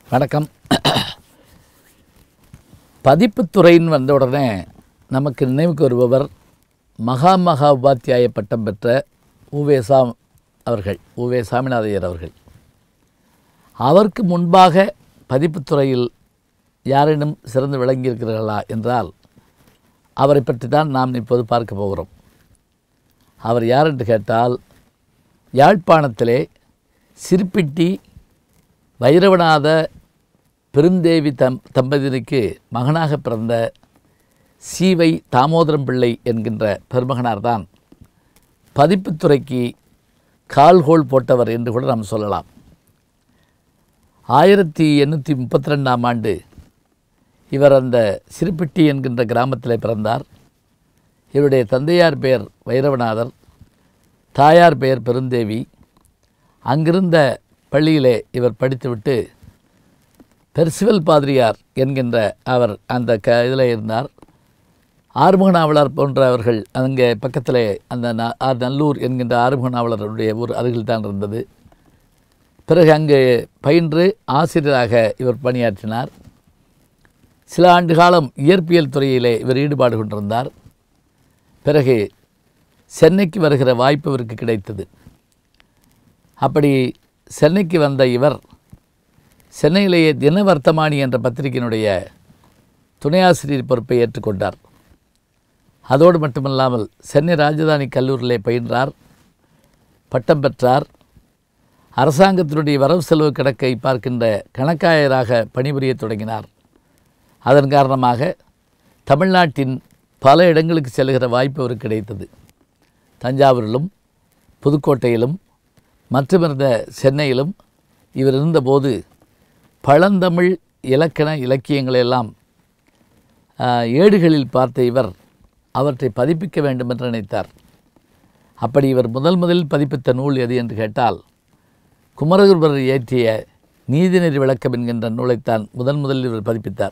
வணக்கம் பதிப்புத்துறைன்னு வந்த உடனே நமக்கு நினைவுக்கு வருபவர் மகா மகா உபாத்தியாய பட்டம் பெற்ற உவேசா அவர்கள் உவே சாமிநாதையர் அவர்கள் அவருக்கு முன்பாக பதிப்புத்துறையில் யாரேனும் சிறந்து விளங்கியிருக்கிறார்களா என்றால் அவரை பற்றி தான் நாம் இப்போது பார்க்க போகிறோம் அவர் யார் என்று கேட்டால் யாழ்ப்பாணத்திலே சிறுப்பிட்டி வைரவநாத பெருந்தேவி தம் தம்பதியருக்கு மகனாக பிறந்த சீவை தாமோதரம் பிள்ளை என்கின்ற பெருமகனார்தான் பதிப்புத்துறைக்கு கால்கோல் போட்டவர் என்று கூட நாம் சொல்லலாம் ஆயிரத்தி எண்ணூற்றி முப்பத்தி ரெண்டாம் ஆண்டு இவர் அந்த சிறுப்பிட்டி என்கின்ற கிராமத்தில் பிறந்தார் இவருடைய தந்தையார் பெயர் வைரவநாதர் தாயார் பெயர் பெருந்தேவி அங்கிருந்த பள்ளியிலே இவர் படித்துவிட்டு பெர்சிவல் பாதிரியார் என்கின்ற அவர் அந்த க இதில் இருந்தார் ஆறுமுக நாவலர் போன்றவர்கள் அங்கே பக்கத்திலே அந்த ந- ஆ- நல்லூர் என்கின்ற ஆறுமுக நாவலருடைய ஊர் அருகில் தான் இருந்தது பிறகு அங்கு பயின்று ஆசிரியராக இவர் பணியாற்றினார் சில ஆண்டு காலம் இயற்பியல் துறையிலே இவர் ஈடுபாடு கொண்டிருந்தார் பிறகு சென்னைக்கு வருகிற வாய்ப்பு இவருக்கு கிடைத்தது அப்படி சென்னைக்கு வந்த இவர் சென்னையிலேயே தினவர்த்தமானி என்ற பத்திரிகையினுடைய துணை ஆசிரியர் பொறுப்பை ஏற்றுக்கொண்டார் அதோடு மட்டுமல்லாமல் சென்னை ராஜதானி கல்லூரியிலே பயின்றார் பட்டம் பெற்றார் அரசாங்கத்தினுடைய வரவு செலவு கணக்கை பார்க்கின்ற கணக்காயராக பணிபுரியத் தொடங்கினார் அதன் காரணமாக தமிழ்நாட்டின் பல இடங்களுக்கு செல்கிற வாய்ப்பு அவருக்கு கிடைத்தது தஞ்சாவூரிலும் புதுக்கோட்டையிலும் மற்றுமிருந்த சென்னையிலும் இவர் இருந்தபோது பழந்தமிழ் இலக்கண இலக்கியங்களெல்லாம் ஆஹ், ஏடுகளில் பார்த்த இவர் அவற்றை பதிப்பிக்க வேண்டும் என்று நினைத்தார் அப்படி இவர் முதல் முதலில் பதிப்பித்த நூல் எது என்று கேட்டால் குமரகுருபர் இயற்றிய நீதிநெறி விளக்கம் என்கின்ற நூலைத்தான் முதன் முதலில் இவர் பதிப்பித்தார்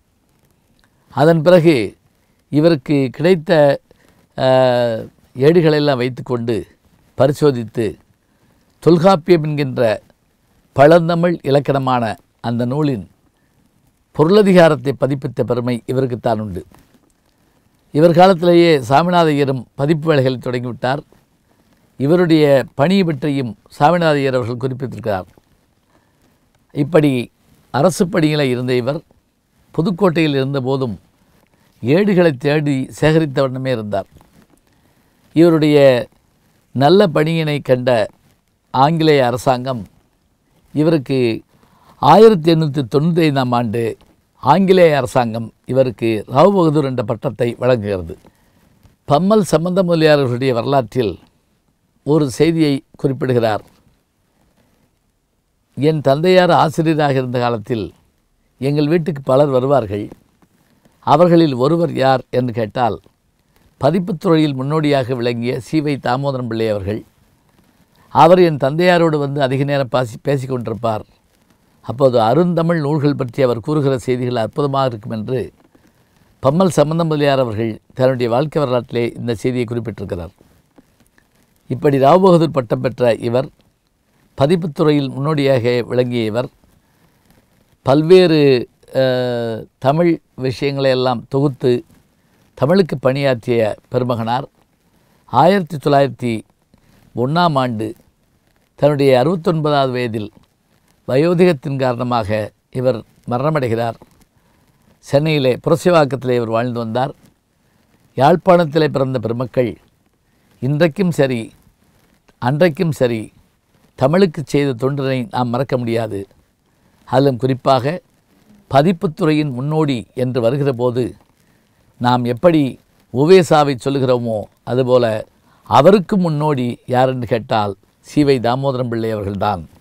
அதன் பிறகு இவருக்கு கிடைத்த ஆஹ், ஏடுகளெல்லாம் வைத்துக்கொண்டு பரிசோதித்து தொல்காப்பியம் என்கின்ற பழந்தமிழ் இலக்கணமான அந்த நூலின் பொருளதிகாரத்தை பதிப்பித்த பெருமை இவருக்குத்தான் உண்டு இவர் காலத்திலேயே சாமிநாதையரும் பதிப்பு வேலைகளை தொடங்கிவிட்டார் இவருடைய பணி பற்றியும் சாமிநாதையர் அவர்கள் குறிப்பிட்டிருக்கிறார் இப்படி அரசு பணியில் இருந்த இவர் புதுக்கோட்டையில் இருந்தபோதும் ஏடுகளை தேடி சேகரித்த வண்ணமே இருந்தார் இவருடைய நல்ல பணியினை கண்ட ஆங்கிலேய அரசாங்கம் இவருக்கு ஆயிரத்தி எண்ணூற்றி தொண்ணூற்றி ஐந்தாம் ஆண்டு ஆங்கிலேய அரசாங்கம் இவருக்கு ராவ் பகதூர் என்ற பட்டத்தை வழங்குகிறது பம்மல் சம்பந்த முதலியார்களுடைய வரலாற்றில் ஒரு செய்தியை குறிப்பிடுகிறார் என் தந்தையார் ஆசிரியராக இருந்த காலத்தில் எங்கள் வீட்டுக்கு பலர் வருவார்கள் அவர்களில் ஒருவர் யார் என்று கேட்டால் பதிப்புத் துறையில் முன்னோடியாக விளங்கிய சீவை தாமோதரம் பிள்ளை அவர்கள் அவர் என் தந்தையாரோடு வந்து அதிக நேரம் பாசி பேசிக் கொண்டிருப்பார் அப்போது அருந்தமிழ் நூல்கள் பற்றி அவர் கூறுகிற செய்திகள் அற்புதமாக இருக்கும் என்று பம்மல் சம்பந்தம் முதலியார் அவர்கள் தன்னுடைய வாழ்க்கை வரலாற்றிலே இந்த செய்தியை குறிப்பிட்டிருக்கிறார் இப்படி ராவ் பகதூர் பட்டம் பெற்ற இவர் பதிப்புத்துறையில் முன்னோடியாக விளங்கிய இவர் பல்வேறு அஹ், தமிழ் விஷயங்களை எல்லாம் தொகுத்து தமிழுக்கு பணியாற்றிய பெருமகனார் ஆயிரத்தி தொள்ளாயிரத்தி ஒன்றாம் ஆண்டு தன்னுடைய அறுபத்தொன்பதாவது வயதில் வயோதிகத்தின் காரணமாக இவர் மரணமடைகிறார் சென்னையிலே புரசிவாக்கத்திலே இவர் வாழ்ந்து வந்தார் யாழ்ப்பாணத்திலே பிறந்த பெருமக்கள் இன்றைக்கும் சரி அன்றைக்கும் சரி தமிழுக்கு செய்த தொண்டினை நாம் மறக்க முடியாது அதிலும் குறிப்பாக பதிப்புத்துறையின் முன்னோடி என்று வருகிற போது நாம் எப்படி உவேசாவை சொல்லுகிறோமோ அதுபோல அவருக்கு முன்னோடி யார் என்று கேட்டால் சீவை தாமோதரம் பிள்ளை அவர்கள்தான்